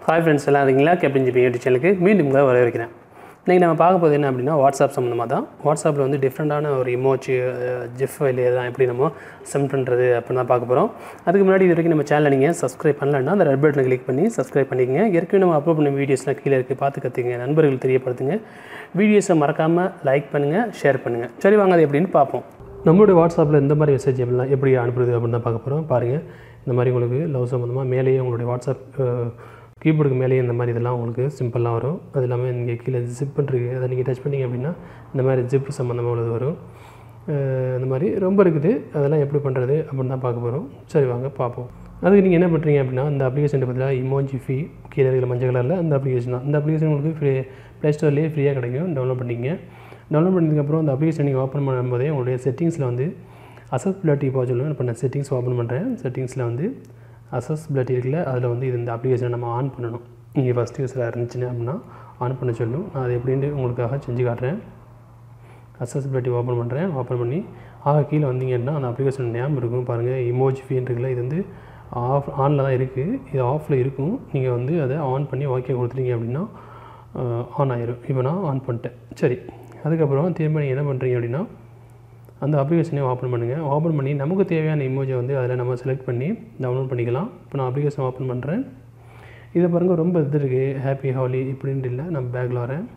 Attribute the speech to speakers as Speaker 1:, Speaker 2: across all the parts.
Speaker 1: hi friends எல்லாம் இருக்கீங்களா captain GB YouTube சேனலுக்கு மீண்டும் உங்களை வரவேற்கிறேன் இன்றைக்கி நம்ம பார்க்க போகிறது என்ன அப்படின்னா வாட்ஸ்அப் சம்மந்தமாக தான் வாட்ஸ்அப்பில் வந்து டிஃப்ரெண்ட்டான ஒரு இமோச்சு ஜிஃப் ஃபைல் இதெல்லாம் எப்படி நம்ம சென்ட் பண்ணுறது அப்படின்னு தான் பார்க்க போகிறோம் அதுக்கு முன்னாடி இது வரைக்கும் நம்ம சேனலை நீங்கள் சப்ஸ்கிரைப் பண்ணலன்னா அந்த ரெட் பட்டனை கிளிக் பண்ணி சப்ஸ்கிரைப் பண்ணிக்கங்க ஏற்கனவே நம்ம அப்லோட் பண்ண வீடியோஸ்லாம் கீழே இருக்குது பார்த்து கற்றுங்க நண்பர்கள் தெரியப்படுத்துங்க வீடியோஸை மறக்காமல் லைக் பண்ணுங்கள் ஷேர் பண்ணுங்கள் சரி வாங்க அது எப்படின்னு பார்ப்போம் நம்மளுடைய வாட்ஸ்அப்பில் இந்த மாதிரி மெசேஜ் எப்படிலாம் எப்படி அனுப்புறது அப்படின்னு தான் பார்க்க போகிறோம் பாருங்கள் இந்த மாதிரி உங்களுக்கு லவ் சம்மந்தமாக மேலேயே உங்களுடைய வாட்ஸ்அப் கீபோர்டுக்கு மேலேயே இந்த மாதிரி இதெல்லாம் உங்களுக்கு சிம்பிளாக வரும் அது இல்லாமல் இங்கே கீழே ஜிப் இருக்குது அதை நீங்கள் டச் பண்ணிங்க அப்படின்னா இந்த மாதிரி ஜிப் சம்மந்தமாக உள்ளது வரும் அஹ் இந்த மாதிரி ரொம்ப இருக்குது அதெல்லாம் எப்படி பண்ணுறது அப்படின்னு தான் பார்க்க போகிறோம் சரி வாங்க பார்ப்போம் அதுக்கு நீங்கள் என்ன பண்ணுறீங்க அப்படின்னா இந்த அப்ளிகேஷன் பதிலாக இமோஜி ஃபீ கீழே இருக்கிற மஞ்சள் கலரில் அந்த அப்ளிகேஷன் தான் இந்த அப்ளிகேஷன் உங்களுக்கு ஃப்ரீ ப்ளே ஸ்டோர்லேயே ஃப்ரீயாக கிடைக்கும் டவுன்லோட் பண்ணிங்க டவுன்லோட் பண்ணதுக்கப்புறம் அந்த அப்ளிகேஷன் நீங்கள் ஓப்பன் பண்ணும்போதே உங்களுடைய செட்டிங்ஸில் வந்து அசஸ்பிலிட்டி போக சொல்லுவேன் இப்போ நான் செட்டிங்ஸ் ஓப்பன் பண்ணுறேன் செட்டிங்ஸில் வந்து அசஸ்பிலிட்டி இருக்குல்ல அதில் வந்து இது இந்த அப்ளிகேஷனை நம்ம ஆன் பண்ணணும் நீங்கள் ஃபஸ்ட் யூஸில் இருந்துச்சுன்னு அப்படின்னா ஆன் பண்ண சொல்லும் நான் அது எப்படின்னு உங்களுக்காக செஞ்சு காட்டுறேன் அசஸ்பிலிட்டி ஓப்பன் பண்ணுறேன் ஓப்பன் பண்ணி ஆக கீழே வந்தீங்கன்னா அந்த அப்ளிகேஷன் நேம் இருக்கும் பாருங்கள் இமோஜி ஃபீன் இருக்குல்ல இது வந்து ஆஃப் ஆனில் தான் இருக்குது இது ஆஃபில் இருக்கும் நீங்கள் வந்து அதை ஆன் பண்ணி ஓகே கொடுத்துட்டீங்க அப்படின்னா ஆன் ஆயிரும் இப்போ நான் ஆன் பண்ணிட்டேன் சரி அதுக்கப்புறம் திரும்ப நீங்கள் என்ன பண்ணுறீங்க அப்படின்னா அந்த அப்ளிகேஷனையும் ஓப்பன் பண்ணுங்கள் ஓப்பன் பண்ணி நமக்கு தேவையான இமோஜை வந்து அதில் நம்ம செலக்ட் பண்ணி டவுன்லோட் பண்ணிக்கலாம் இப்போ நான் அப்ளிகேஷன் ஓப்பன் பண்ணுறேன் இதை பாருங்கள் ரொம்ப இது இருக்குது ஹாப்பி ஹாலி இப்படின்ட்டு இல்லை நம்ம பேக்கில் வரேன்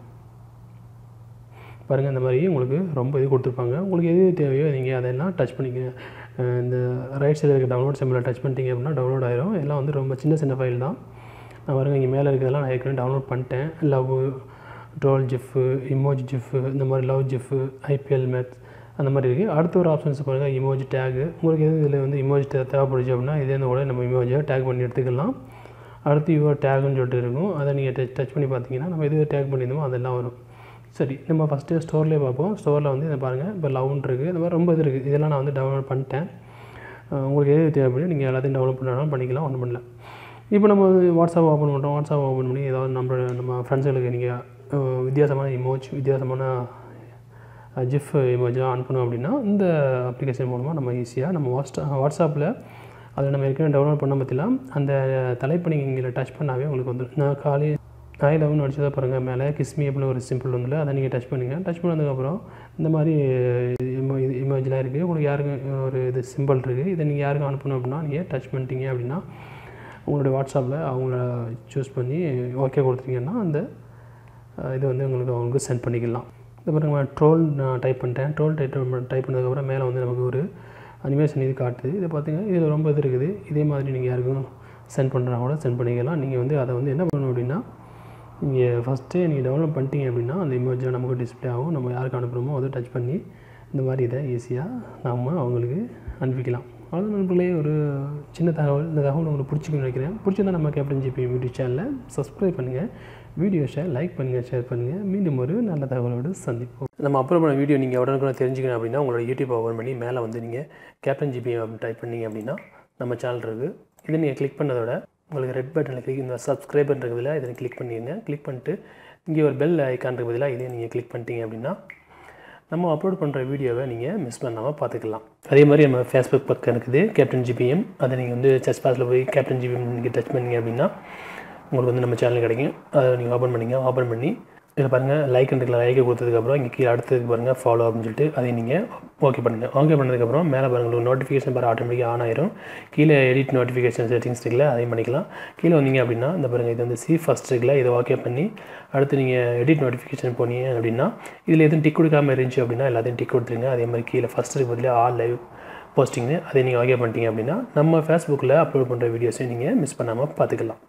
Speaker 1: பாருங்கள் இந்த மாதிரி உங்களுக்கு ரொம்ப இது கொடுத்துருப்பாங்க உங்களுக்கு எது தேவையோ நீங்கள் அதெல்லாம் டச் பண்ணிக்கங்க அஹ் இந்த ரைட் சைடில் இருக்க டவுன்லோட் சிம்பிளை டச் பண்ணிட்டீங்க அப்படின்னா டவுன்லோட் ஆயிரும் எல்லாம் வந்து ரொம்ப சின்ன சின்ன ஃபைல் தான் நான் பாருங்க இங்கே மேலே இருக்கிறதெல்லாம் நான் ஏற்கனவே டவுன்லோட் பண்ணிட்டேன் love troll gif emoji gif இந்த மாதிரி லவ் ஜிஃப்பு ஐபிஎல் மேட்ச் அந்த மாதிரி இருக்குது அடுத்த ஒரு ஆப்ஷன்ஸ் பாருங்கள் இமோஜி டேகு உங்களுக்கு எது இதில் வந்து இமோஜி தே தேவைப்படுச்சு அப்படின்னா இதே இந்த கூட நம்ம இமோஜியை டேக் பண்ணி எடுத்துக்கலாம் அடுத்து யுவர் டேகுன்னு சொல்லிட்டு இருக்கும் அதை நீங்கள் டச் டச் பண்ணி பார்த்தீங்கன்னா நம்ம எது டேக் பண்ணியிருந்தோமோ அதெல்லாம் வரும் சரி நம்ம ஃபஸ்ட்டு ஸ்டோர்லேயே பார்ப்போம் ஸ்டோரில் வந்து இதை பாருங்கள் இப்போ லவ்ன் இருக்குது இந்த மாதிரி ரொம்ப இது இருக்குது இதெல்லாம் நான் வந்து டவுன்லோட் பண்ணிட்டேன் அஹ் உங்களுக்கு எது தேவைப்படும் நீங்கள் எல்லாத்தையும் டவுன்லோட் பண்ணாலும் பண்ணிக்கலாம் ஒன்றும் பண்ணல இப்போ நம்ம வந்து வாட்ஸ்அப் ஓப்பன் பண்ணுறோம் வாட்ஸ்அப் ஓப்பன் பண்ணி ஏதாவது நம்ம நம்ம ஃப்ரெண்ட்ஸுகளுக்கு நீங்கள் வித்தியாசமான இமோஜ் வித்தியாசமான ஜிஃப் இமோஜெலாம் ஆன் பண்ணோம் அப்படின்னா இந்த அப்ளிகேஷன் மூலமாக நம்ம ஈஸியாக நம்ம வாட்ஸ்அ வாட்ஸ்அப்பில் அதில் நம்ம ஏற்கனவே டவுன்லோட் பண்ண பற்றிலாம் அந்த தலைப்பை நீங்கள் இங்கே டச் பண்ணாவே உங்களுக்கு வந்துடும் நான் காலையில் நாய் லெவன் அடிச்சதை பாருங்கள் மேலே கிஸ்மி அப்படின்னு ஒரு சிம்பிள் வந்துல அதை நீங்கள் டச் பண்ணுங்கள் டச் பண்ணதுக்கப்புறம் இந்த மாதிரி இமோ இது இமேஜ்லாம் இருக்குது உங்களுக்கு யாருக்கு ஒரு இது சிம்பிள் இருக்குது இதை நீங்கள் யாருக்கும் அனுப்பணும் அப்படின்னா நீங்கள் டச் பண்ணிட்டீங்க அப்படின்னா உங்களுடைய வாட்ஸ்அப்பில் அவங்கள சூஸ் பண்ணி ஓகே கொடுத்துட்டீங்கன்னா அந்த அஹ், இது வந்து உங்களுக்கு அவங்களுக்கு சென்ட் பண்ணிக்கலாம் இந்த பாருங்க ட்ரோல் நான் டைப் பண்ணிட்டேன் ட்ரோல் டைப் டைப் பண்ணதுக்கப்புறம் மேலே வந்து நமக்கு ஒரு அனிமேஷன் இது காட்டுது இதை பார்த்தீங்க இதில் ரொம்ப இது இருக்குது இதே மாதிரி நீங்கள் யாருக்கும் சென்ட் பண்ணுறா கூட சென்ட் பண்ணிக்கலாம் நீங்கள் வந்து அதை வந்து என்ன பண்ணணும் அப்படின்னா நீங்கள் ஃபஸ்ட்டே நீங்கள் டவுன்லோட் பண்ணிட்டீங்க அப்படின்னா அந்த இமேஜை நமக்கு டிஸ்ப்ளே ஆகும் நம்ம யாருக்கு அனுப்புகிறோமோ அதை டச் பண்ணி இந்த மாதிரி இதை ஈஸியாக நாம் அவங்களுக்கு அனுப்பிக்கலாம் அவ்வளோ நண்பர்களே ஒரு சின்ன தகவல் இந்த தகவல் உங்களுக்கு பிடிச்சிக்கணும்னு நினைக்கிறேன் பிடிச்சிருந்தா நம்ம கேப்டன் ஜிபி யூடியூப் சேனலை சப்ஸ்கிரைப் பண்ணுங்கள் வீடியோஸை லைக் பண்ணுங்கள் ஷேர் பண்ணுங்கள் மீண்டும் ஒரு நல்ல தகவலோடு சந்திப்போம் நம்ம அப்லோட் பண்ண வீடியோ நீங்கள் உடனுக்குடன் தெரிஞ்சுக்கணும் அப்படின்னா உங்களோட யூடியூப் ஓப்பன் பண்ணி மேலே வந்து நீங்கள் கேப்டன் ஜிபி டைப் பண்ணீங்க அப்படின்னா நம்ம சேனல் இருக்குது இதை நீங்கள் கிளிக் பண்ணதோட உங்களுக்கு ரெட் பட்டனில் கிளிக் இந்த சப்ஸ்கிரைபர் இருக்கிறதுல இதை கிளிக் பண்ணிடுங்க கிளிக் பண்ணிட்டு இங்கே ஒரு பெல் ஐக்கான் இருக்கு பதிலாக இதையும் நீங்கள் கிளிக் பண்ணிட்டீங்க அப்படின்னா நம்ம அப்லோட் பண்ணுற வீடியோவை நீங்கள் மிஸ் பண்ணாமல் பார்த்துக்கலாம் அதே மாதிரி நம்ம ஃபேஸ்புக் பக்கம் இருக்குது கேப்டன் ஜிபிஎம் அதை நீங்கள் வந்து சர்ச் பாஸில் போய் கேப்டன் ஜிபிஎம் நீங்கள் டச் பண்ணீங்க அப்படின்னா உங்களுக்கு வந்து நம்ம சேனல் கிடைக்கும் அதை நீங்கள் ஓப்பன் பண்ணிங்க ஓப்பன் பண்ணி இதில் பாருங்கள் லைக் இருக்குல்ல லைக்கை கொடுத்ததுக்கப்புறம் இங்கே கீழே அடுத்ததுக்கு பாருங்கள் ஃபாலோ அப்படின்னு சொல்லிட்டு அதை நீங்கள் ஓகே பண்ணுங்கள் ஓகே பண்ணதுக்கப்புறம் மேலே பாருங்கள் உங்களுக்கு நோட்டிஃபிகேஷன் பாரு ஆட்டோமேட்டிக்காக ஆன் ஆயிரும் கீழே எடிட் நோட்டிஃபிகேஷன் செட்டிங்ஸ் இருக்குல்ல அதையும் பண்ணிக்கலாம் கீழே வந்தீங்க அப்படின்னா இந்த பாருங்கள் இது வந்து சி ஃபஸ்ட் இருக்குல்ல இதை ஓகே பண்ணி அடுத்து நீங்கள் எடிட் நோட்டிஃபிகேஷன் போனீங்க அப்படின்னா இதில் எதுவும் டிக் கொடுக்காமல் இருந்துச்சு அப்படின்னா எல்லாத்தையும் டிக் கொடுத்துருங்க அதே மாதிரி கீழே ஃபஸ்ட் இருக்கு பதிலாக ஆல் லைவ் போஸ்டிங்னு அதை நீங்கள் ஓகே பண்ணிட்டீங்க அப்படின்னா நம்ம ஃபேஸ்புக்கில் அப்லோட் பண்ணுற வீடியோஸையும் நீங்கள் மிஸ் பண்ணாமல் பார்த்துக்கலாம்